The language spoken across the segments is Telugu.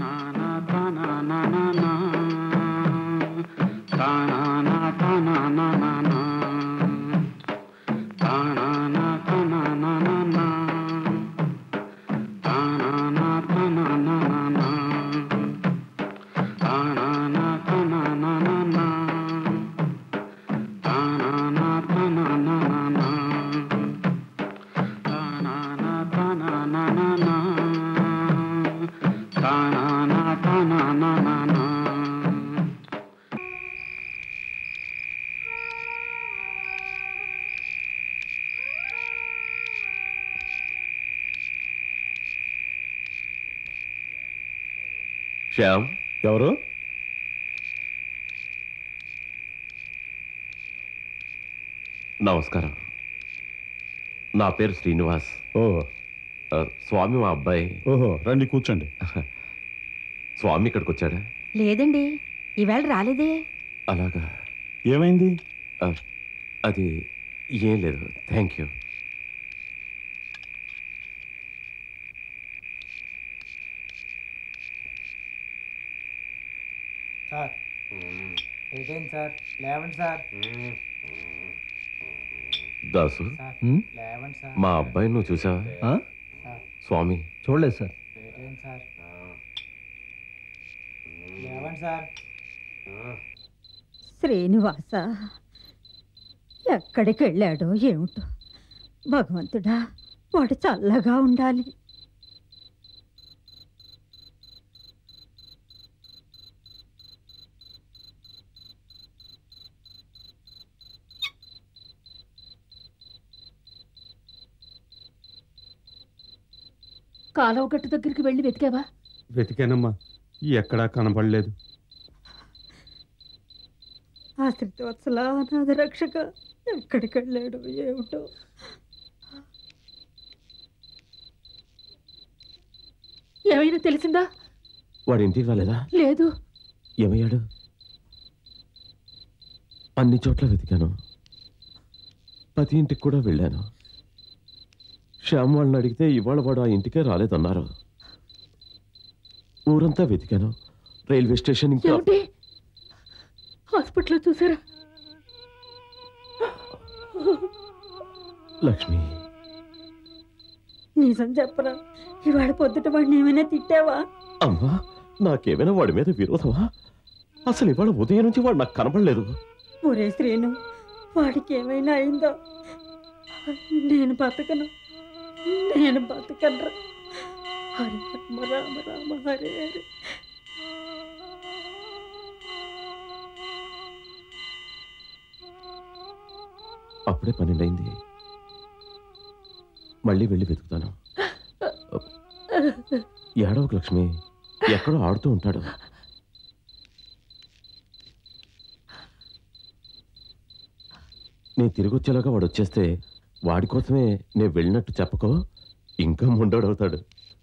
శ్యామ్ ఎవరు నమస్కారం నా పేరు శ్రీనివాస్ ఓ ఆ, స్వామి మా అబ్బాయి ఓహో రండి కూర్చోండి స్వామి ఇక్కడికి వచ్చాడా లేదండి ఈవేళ రాలేదే అలాగా ఏమైంది ఆ, అది ఏం లేదు thank you sir eighteen sir eleven sir Dasu sir హ్మ్? లెవెన్ సార్ మా అబ్బాయి నువ్వు చూసావా ఆ? సార్ స్వామి చూడలేదు sir eighteen sir eleven sir Srinivasa ఎక్కడికి వెళ్ళాడో ఏమిటో భగవంతుడా వాడు చల్లగా ఉండాలి కాలువ గట్టు దగ్గరికి వెళ్ళి వెతికావా వెతికానమ్మా ఎక్కడా కనపడలేదు ఆశ్రితవత్సల అనాథ రక్షక ఎక్కడికి వెళ్ళాడో ఏమిటో ఏమైనా తెలిసిందా వాడి ఇంటికి రాలేదా లేదు ఏమయ్యాడు అన్ని చోట్ల వెతికాను ప్రతి ఇంటికి కూడా వెళ్ళాను శ్యామ్ వాళ్ళని అడిగితే ఇవాళ వాడు ఆ ఇంటికే రాలేదన్నారు ఊరంతా వెతికాను రైల్వే స్టేషన్ ఇంకా ఏమిటి హాస్పిటల్లో చూసారా లక్ష్మి నిజం చెప్పరా ఇవాళ పొద్దుట వాడిని ఏమైనా తిట్టావా అమ్మా నాకేమైనా వాడి మీద విరోధమా అసలు ఇవాళ ఉదయం నుంచి వాడు నాకు కనపడలేదు ఒరే శ్రీను వాడికి ఏమైనా అయిందో నేను బతకను నేను బతకను హరే రామ రామ రామ హరే హరే అప్పుడే పన్నెండైంది మళ్ళీ వెళ్ళి వెతుకుతాను ఏడవకు లక్ష్మి ఎక్కడో ఆడుతూ ఉంటాడు నేను తిరిగి వచ్చేలాగా వాడు వచ్చేస్తే వాడి కోసమే నేను వెళ్ళినట్టు చెప్పకో ఇంకా ముండోడవుతాడు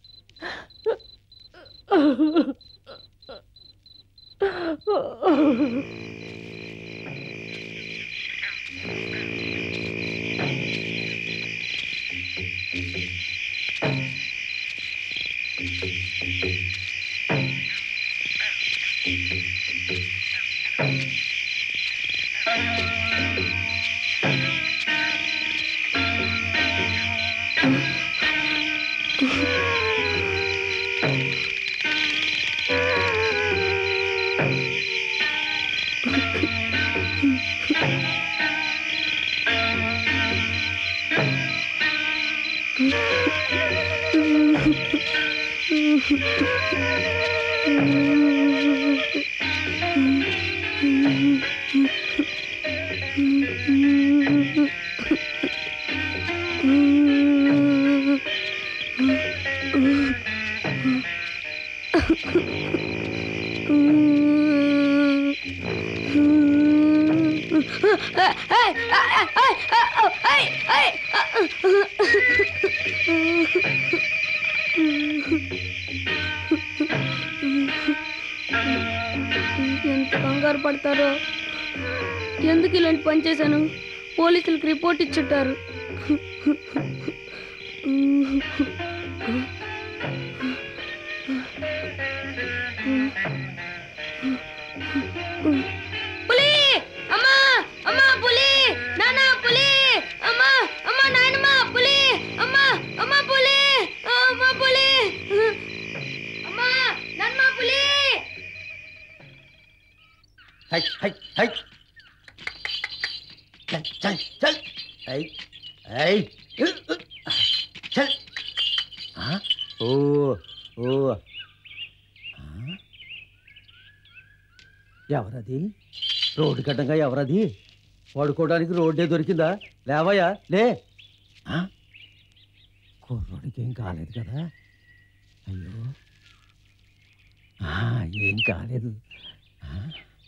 ఎంత కంగారు పడతారో ఎందుకు ఇలాంటి పని చేశాను పోలీసులకు రిపోర్ట్ ఇచ్చుంటారు పులి అమ్మా అమ్మా పులి నానా పులి అమ్మా అమ్మా నాయనమ్మ పులి అమ్మా అమ్మా పులి అమ్మా పులి అమ్మా నాన్నమ్మ పులి హై హై హై చల్ చల్ చల్ హై హై చల్ ఆ, ఓ ఓ ఆ? ఎవరది రోడ్డు కట్టంగా ఎవరది పడుకోవడానికి రోడ్డే దొరికిందా లేవయ్యా లే ఆ? కుర్రోడికి ఏం కాలేదు కదా అయ్యో ఆ, ఏం కాలేదు ఆ?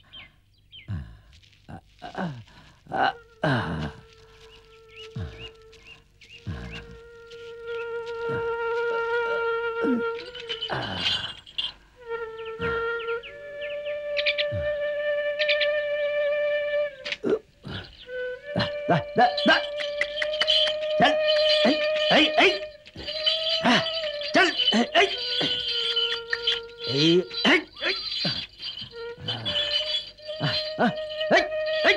Da, da, da. चल ऐ ऐ ऐ आ, चल ऐ ऐ ऐ ऐ ऐ आ, आ, ऐ ऐ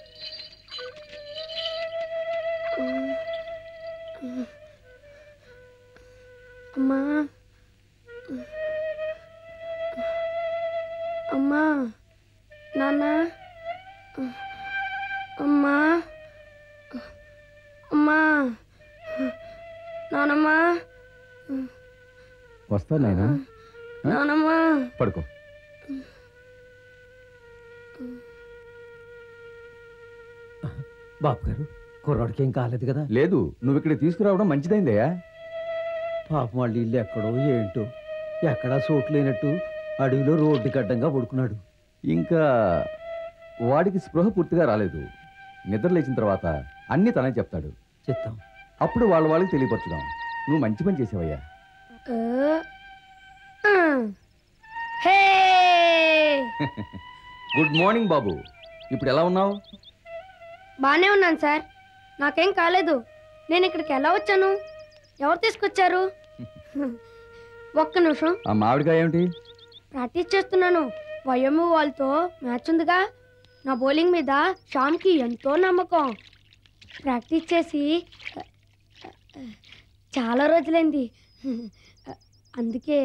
అమ్మా అమ్మా నాన్న అమ్మా అమ్మా నానమ్మా వస్తా నాయనా నానమ్మా పడుకో బాబు గారు కుర్రాడికి ఏం కాలేదు కదా లేదు నువ్వు ఇక్కడ తీసుకురావడం మంచిదైందయ్యా పాపం వాళ్ళ ఇల్లు ఎక్కడో ఏంటో ఎక్కడా చోటు లేనట్టు అడవిలో రోడ్డు గడ్డంగా పడుకున్నాడు ఇంకా వాడికి స్పృహ పూర్తిగా రాలేదు నిద్ర లేచిన తర్వాత అన్ని తనే చెప్తాడు చెప్తాం అప్పుడు వాళ్ళ వాళ్ళకి తెలియపరచుదాం నువ్వు మంచి పని చేసావయ్యా హే గుడ్ మార్నింగ్ బాబు ఇప్పుడు ఎలా ఉన్నావు బానే ఉన్నాను సార్ నాకేం కాలేదు నేను ఇక్కడికి ఎలా వచ్చాను ఎవరు తీసుకొచ్చారు ఒక్క నిమిషం ఆ మామిడికాయ ఏమిటి ప్రాక్టీస్ చేస్తున్నాను వైఎంఓ వాళ్ళతో మ్యాచ్ ఉందిగా నా బౌలింగ్ మీద శ్యామ్కి ఎంతో నమ్మకం ప్రాక్టీస్ చేసి చాలా రోజులైంది అందుకే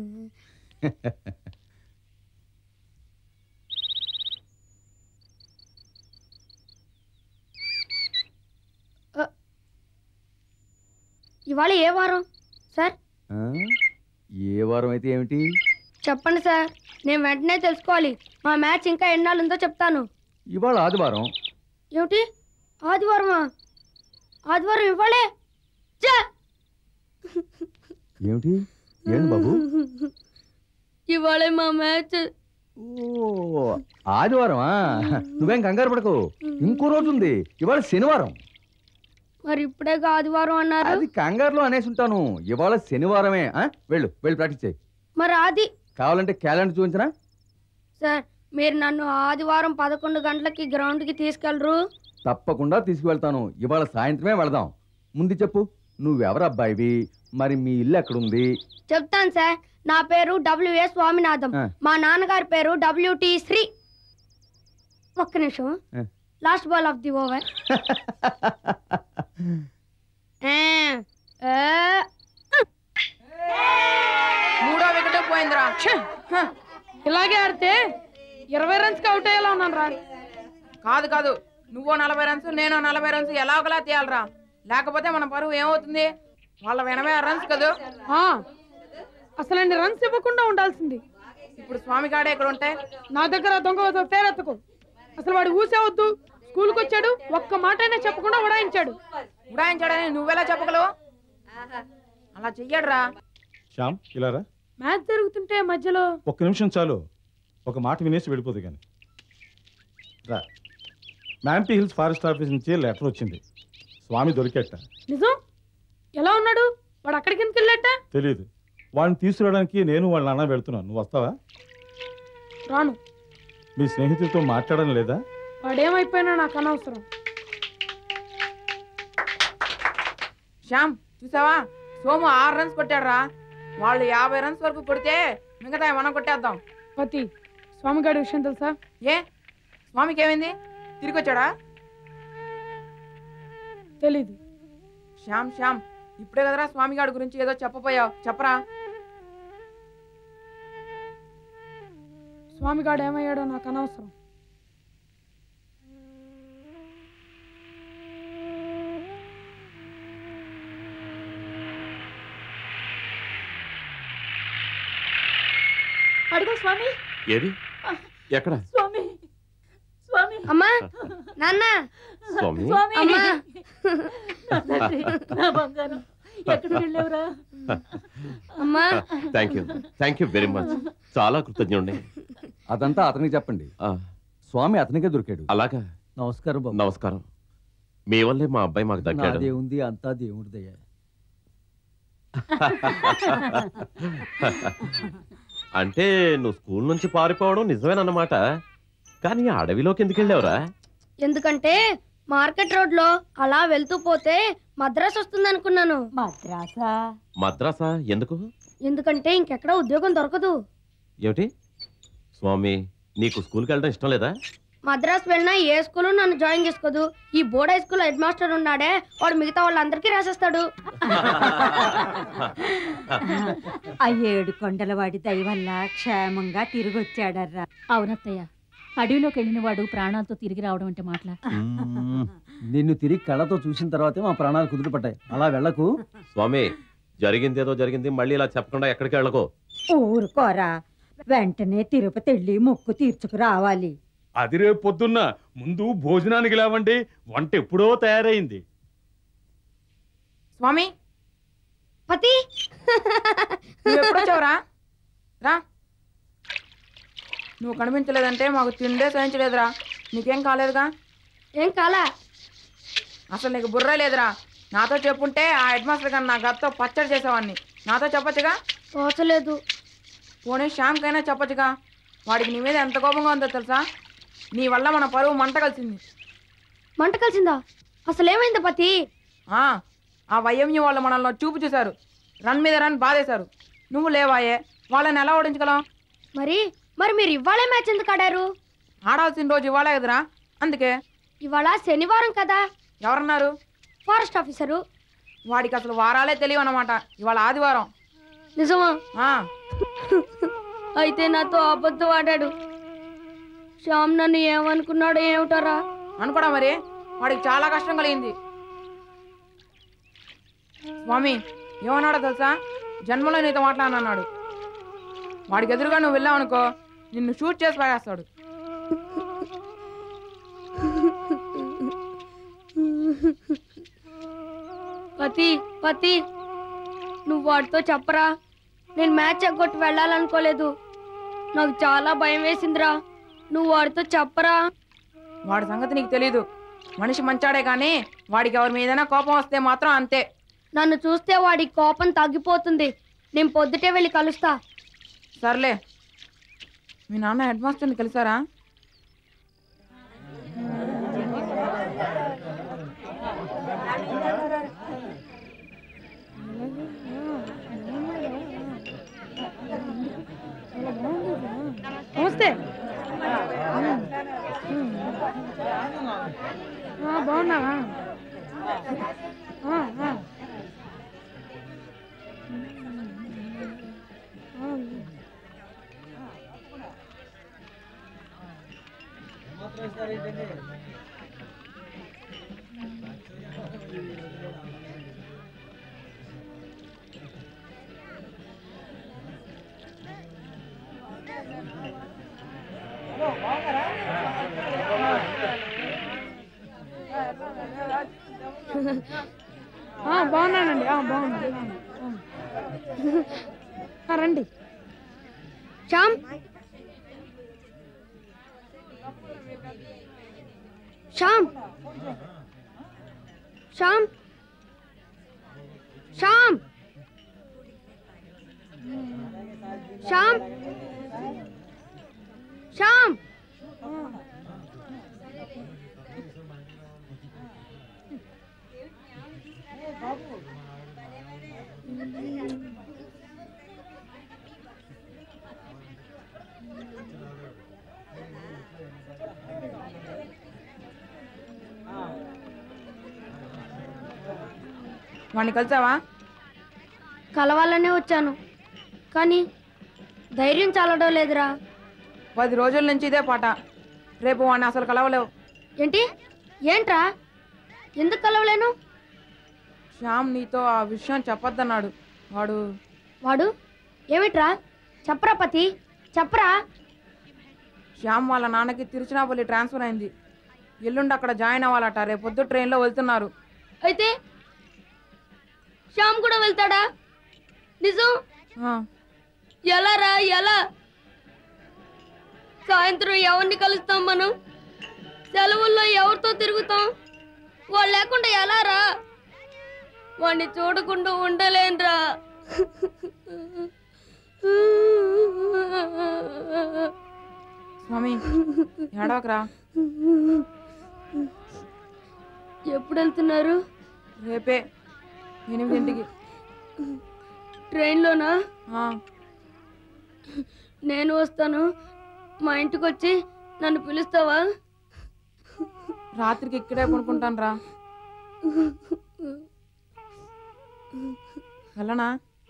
ఇవాళ ఏ వారం సార్ ఆ? ఏ వారం అయితే ఏమిటి చెప్పండి సార్ నేను వెంటనే తెలుసుకోవాలి మా మ్యాచ్ ఇంకా ఎన్నాళ్ళు ఉందో చెప్తాను ఇవాళ ఆదివారం ఏమిటి ఆదివారమా ఆదివారం ఇవ్వాలే ఛే! ఏమిటి ఏంటి బాబు ఇవాళే మా మ్యాచ్ ఓ ఆదివారమా నువ్వేం కంగారు పడకు ఇంకో రోజు ఉంది ఇవాళ శనివారం మరి ఇప్పుడే ఆదివారం అన్నారు అది కంగారులో అనేసి ఉంటాను ఇవాళ శనివారమే ఆ? వెళ్ళు వెళ్ళి ప్రాక్టీస్ చేయి మరి ఆది కావాలంటే క్యాలెండర్ చూపించనా సార్ మీరు నన్ను ఆదివారం పదకొండు గంటలకి గ్రౌండ్కి తీసుకెళ్ళరు తప్పకుండా తీసుకువెళ్తాను ఇవాళ సాయంత్రమే వెళదాం ముందు చెప్పు నువ్వెవరు అబ్బాయివి మరి మీ ఇల్లు ఎక్కడుంది చెప్తాను సార్ నా పేరు డబ్ల్యూఏ స్వామినాథం ఆ. మా నాన్నగారి పేరు డబ్ల్యూటి శ్రీ ఒక్క నిమిషం ఆ. Last ball of the over మూడో వికెట్ పోయిందిరా ఇలాగే ఆడితే ఇరవై రన్స్ కి అవుట్ అయ్యేలా ఉన్నాను రా కాదు కాదు నువ్వు నలభై రన్స్ నేను నలభై రన్స్ ఎలా ఒకలా తీయాలరా లేకపోతే మన పరువు ఏమవుతుంది వాళ్ళ ఎనభై ఆరు రన్స్ కదా ఆ, అసలు అన్ని రన్స్ ఇవ్వకుండా ఉండాల్సింది ఇప్పుడు స్వామి కాడే ఇక్కడ ఉంటే నా దగ్గర దొంగ పేరెత్తకు అసలు వాడు ఊసేవద్దు స్కూల్కి వచ్చాడు ఒక్క మాట అయినా చెప్పకుండా ఉడాయించాడు ఉడాయించాడని నువ్వెలా చెప్పగలవు అలా చెయ్యడురా శ్యామ్ ఇలా రా మ్యాచ్ జరుగుతుంటే మధ్యలో ఒక్క నిమిషం చాలు ఒక మాట వినేసి వెళ్ళిపోదు కానీ రా మ్యాంపీ హిల్స్ ఫారెస్ట్ ఆఫీస్ నుంచి లెటర్ వచ్చింది స్వామి దొరికేట నిజం ఎలా ఉన్నాడు వాడు అక్కడికి ఎందుకు వెళ్ళాట తెలియదు వాడిని తీసుకురావడానికి నేను వాళ్ళ నాన్న వెళ్తున్నాను నువ్వు వస్తావా రాను మీ స్నేహితులతో మాట్లాడడం లేదా వాడేమైపోయినా నాకు అనవసరం శ్యామ్ చూసావా సోము ఆరు రన్స్ కొట్టాడురా వాళ్ళు యాభై రన్స్ వరకు కొడితే మిగతా మనం కొట్టేద్దాం పతి స్వామిగాడి విషయం తెలుసా ఏ స్వామికి ఏమైంది తిరిగి వచ్చాడా తెలీదు శ్యామ్ శ్యామ్ ఇప్పుడే కదరా స్వామిగాడి గురించి ఏదో చెప్పపోయావు చెప్పరా స్వామిగాడు ఏమయ్యాడో నాకు అనవసరం అడుగు స్వామి ఏది ఎక్కడ స్వామి స్వామి అమ్మా నాన్న స్వామి స్వామి అమ్మా నా తండ్రి, నా బంగారం ఎక్కడికి వెళ్ళావురా అమ్మా thank you thank you very much చాలా కృతజ్ఞుండి అదంతా అతనికి చెప్పండి స్వామి అతనికే దొరికాడు అలాగా నమస్కారం బాబు నమస్కారం మీ వల్లే మా అబ్బాయి మాకు దక్కాడు నాదేముంది అంతా దేవుడిదయ్య అంటే నువ్వు స్కూల్ నుంచి పారిపోవడం నిజమేనన్నమాట కానీ ఆ అడవిలోకి ఎందుకు వెళ్ళావురా ఎందుకంటే మార్కెట్ రోడ్ లో అలా వెళ్తూ పోతే మద్రాస్ వస్తుంది అనుకున్నాను మద్రాసా మద్రాసా ఎందుకు ఎందుకంటే ఇంకెక్కడ ఉద్యోగం దొరకదు ఏమిటి స్వామి నీకు స్కూల్కి వెళ్ళడం ఇష్టం లేదా మద్రాస్ వెళ్ళినా ఏ స్కూల్ నన్ను జాయిన్ చేసుకోదు ఈ board high school head master ఉన్నాడే వాడు మిగతా వాళ్ళందరికీ రాసేస్తాడు ఆ ఏడు కొండల వాడి దయ వల్ల క్షేమంగా తిరిగి వచ్చాడర్రా అవునత్తయ్య అడవిలోకి వెళ్ళిన వాడు ప్రాణాలతో తిరిగి రావడం అంటే మాటలా మ్మ్. నిన్ను తిరిగి కళ్ళతో చూసిన తర్వాతే మా ప్రాణాలు కుదురుపడ్డాయి అలా వెళ్ళకు స్వామి జరిగింది ఏదో జరిగింది మళ్ళీ ఇలా చెప్పకుండా ఎక్కడికి వెళ్ళకో ఊరుకోరా వెంటనే తిరుపతి వెళ్ళి మొక్కు తీర్చుకు రావాలి అది రేపు పొద్దున్న ముందు భోజనానికి లేవండి వంట ఎప్పుడో తయారైంది స్వామి పతి నువ్వు ఎప్పుడు వచ్చావురా రా నువ్వు కనిపించలేదంటే మాకు తిండే సహించలేదురా నీకేం కాలేదుగా ఏం కాలా అసలు నీకు బుర్ర లేదురా నాతో చెప్పుంటే ఆ హెడ్ మాస్టర్ గారు నా గత్తో పచ్చడి చేసేవాడిని నాతో చెప్పొచ్చుగా తోచలేదు పోనీ శ్యామ్కైనా చెప్పొచ్చుగా వాడికి నీ మీద ఎంత కోపంగా ఉందో తెలుసా నీ వల్ల మన పరువు మంట కలిసింది మంట కలిసిందా అసలు ఏమైంది పతి ఆ, ఆ వైఎంయు వాళ్ళు మనల్ని చూపు చూశారు రన్ మీద రన్ బాధేశారు నువ్వు లేవాయే వాళ్ళని ఎలా ఓడించగలం మరి మరి మీరు ఇవాళే మ్యాచ్ ఎందుకు ఆడారు ఆడాల్సిన రోజు ఇవ్వాలే కదరా అందుకే ఇవాళ శనివారం కదా ఎవరన్నారు ఫారెస్ట్ ఆఫీసరు వాడికి అసలు వారాలే తెలియవు అన్నమాట ఇవాళ ఆదివారం నిజమా ఆ, అయితే నాతో అబద్ధం ఆడాడు శ్యామ్ నన్ను ఏమనుకున్నాడో ఏమిటారా అనుకోడా మరి వాడికి చాలా కష్టం కలిగింది స్వామి ఏమన్నాడో తెలుసా జన్మలో నీతో మాట్లాడనన్నాడు వాడికి ఎదురుగా నువ్వు వెళ్ళావనుకో నిన్ను షూట్ చేసి పారేస్తాడు పతి పతి నువ్వు వాడితో చెప్పరా నేను మ్యాచ్ ఎగ్గొట్టి వెళ్ళాలనుకోలేదు నాకు చాలా భయం వేసిందిరా నువ్వు వాడితో చెప్పరా వాడి సంగతి నీకు తెలీదు మనిషి మంచాడే కానీ వాడికి ఎవరి మీదైనా కోపం వస్తే మాత్రం అంతే నన్ను చూస్తే వాడి కోపం తగ్గిపోతుంది నేను పొద్దుటే వెళ్ళి కలుస్తా సర్లే మీ నాన్న హెడ్ మాస్టర్ని కలిసారా నమస్తే ఆ, బాగున్నావా ఆ, ఆ. ఆ, ఆ, బాగున్నానండి ఆ, బాగున్నాను ఆ, ఆ. ఆ, రండి శ్యామ్ శ్యామ్ శ్యామ్ శ్యామ్ శ్యామ్ శ్యామ్ వాడిని కలిసావా కలవాలనే వచ్చాను కానీ ధైర్యం చాలడం లేదురా పది రోజుల నుంచి ఇదే పాట రేపు వాడిని అసలు కలవలేవు ఏంటి ఏంట్రా ఎందుకు కలవలేను శ్యామ్ నీతో ఆ విషయం చెప్పొద్దన్నాడు వాడు వాడు ఏమిట్రా చెప్పరా పతి చెప్పరా శ్యామ్ వాళ్ళ నాన్నకి తిరుచినాపల్లి ట్రాన్స్ఫర్ అయింది ఎల్లుండి అక్కడ జాయిన్ అవ్వాలట రేపు పొద్దు ట్రైన్లో వెళ్తున్నారు అయితే శ్యామ్ కూడా వెళ్తాడా నిజం ఆ, ఎలా రా ఎలా సాయంత్రం ఎవరిని కలుస్తాం మనం సెలవుల్లో ఎవరితో తిరుగుతాం వాళ్ళు లేకుండా ఎలా రా వాడిని చూడకుండా ఉండలేనురా స్వామి ఏడవకరా ఎప్పుడు వెళ్తున్నారు రేపే ఎనిమిదింటికి ట్రైన్లోనా ఆ, నేను వస్తాను మా ఇంటికి వచ్చి నన్ను పిలుస్తావా రాత్రికి ఇక్కడే కొనుక్కుంటాను రా వెళ్ళనా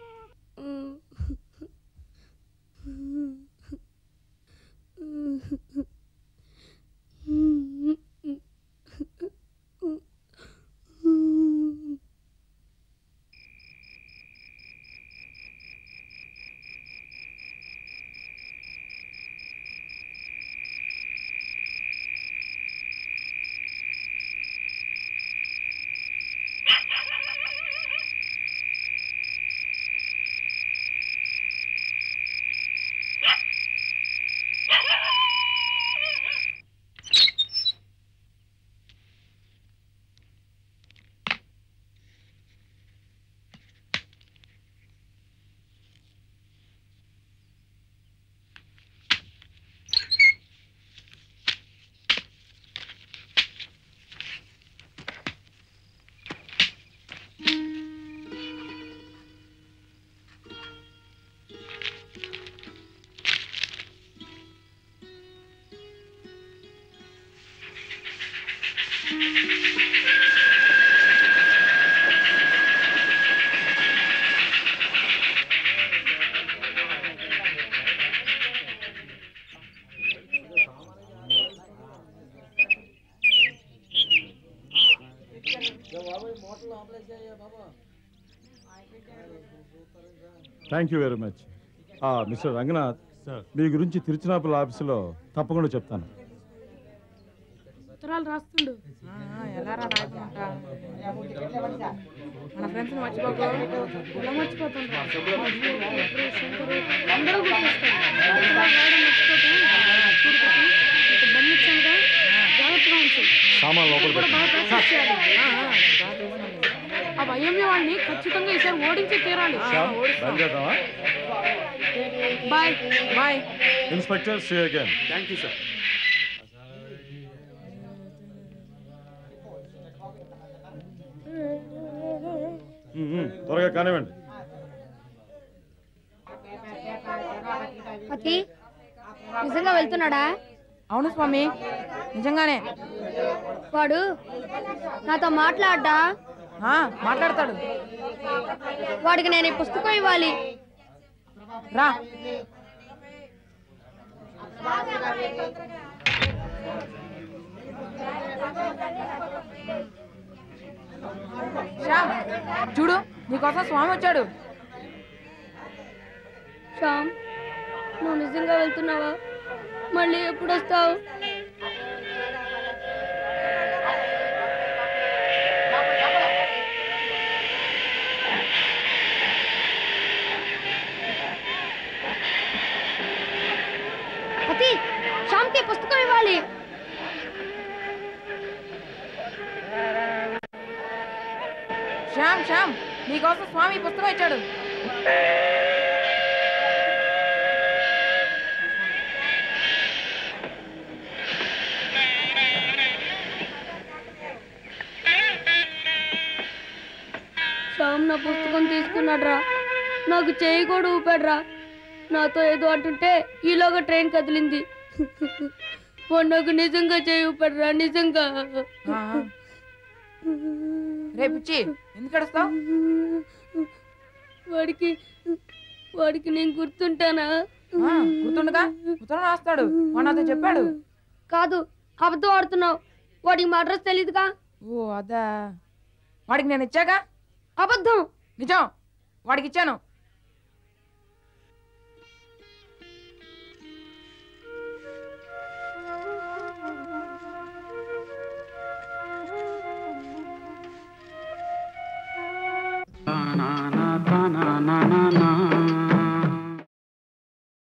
thank you very much mister Ranganath మీ గురించి తిరుచినాపల్లి ఆఫీసులో తప్పకుండా చెప్తాను ఉత్తరాలు రాస్తుండు ఆ, ఆ, ఎలా రా రాయకుండా మన ఫ్రెండ్స్ని మర్చిపోకు ఎలా మర్చిపోతాను రా? ఇప్పుడు శంకరు అందరూ గుర్తొస్తారు వాడు మర్చిపోతాం. చూడు పతి, నీకు బొమ్మ ఇచ్చానుగా, జాగ్రత్తగా ఉంచు. సామాన్ లోపల కూడా బాగా పెట్టండి. ప్రాక్టీస్ చేయాలి. ఆ వైఎంఏ వాడిని ఖచ్చితంగా ఈసారి ఓడించి తీరాలి శ్యామ్, బయలుదేరదామా bye bye inspector see again thank you sir త్వరగా కానివ్వండి పతి నిజంగా వెళ్తున్నాడా అవును స్వామి నిజంగానే వాడు నాతో మాట్లాడ్డా ఆ, మాట్లాడతాడు వాడికి నేను ఈ పుస్తకం ఇవ్వాలి రా శ్యామ్ చూడు నీకోసం స్వామి వచ్చాడు శ్యామ్ నువ్వు నిజంగా వెళ్తున్నావా మళ్ళీ ఎప్పుడు వస్తావు అతి శ్యామ్కి పుస్తకం ఇవ్వాలి శ్యామ్ శ్యామ్ నీకోసం స్వామి ఈ పుస్తకం ఇచ్చాడు శ్యామ్ నా పుస్తకం తీసుకున్నాడ్రా నాకు చేయి కూడా ఊపాడ్రా నాతో ఏదో అంటుంటే ఈలోగా ట్రైన్ కదిలింది వాడు నాకు నిజంగా చేయి ఊపాడ్రా నిజంగా ఆ, ఆ. రేపు ఇచ్చి ఎందుకు ఏడుస్తావు వాడికి వాడికి నేను గుర్తుంటానా గుర్తుండగా ఉత్తరం రాస్తాడు వాడు నాతో చెప్పాడు కాదు అబద్ధం ఆడుతున్నావు వాడికి మా అడ్రస్ తెలీదుగా ఓ అదా వాడికి నేను ఇచ్చాగా అబద్ధం నిజం వాడికి ఇచ్చాను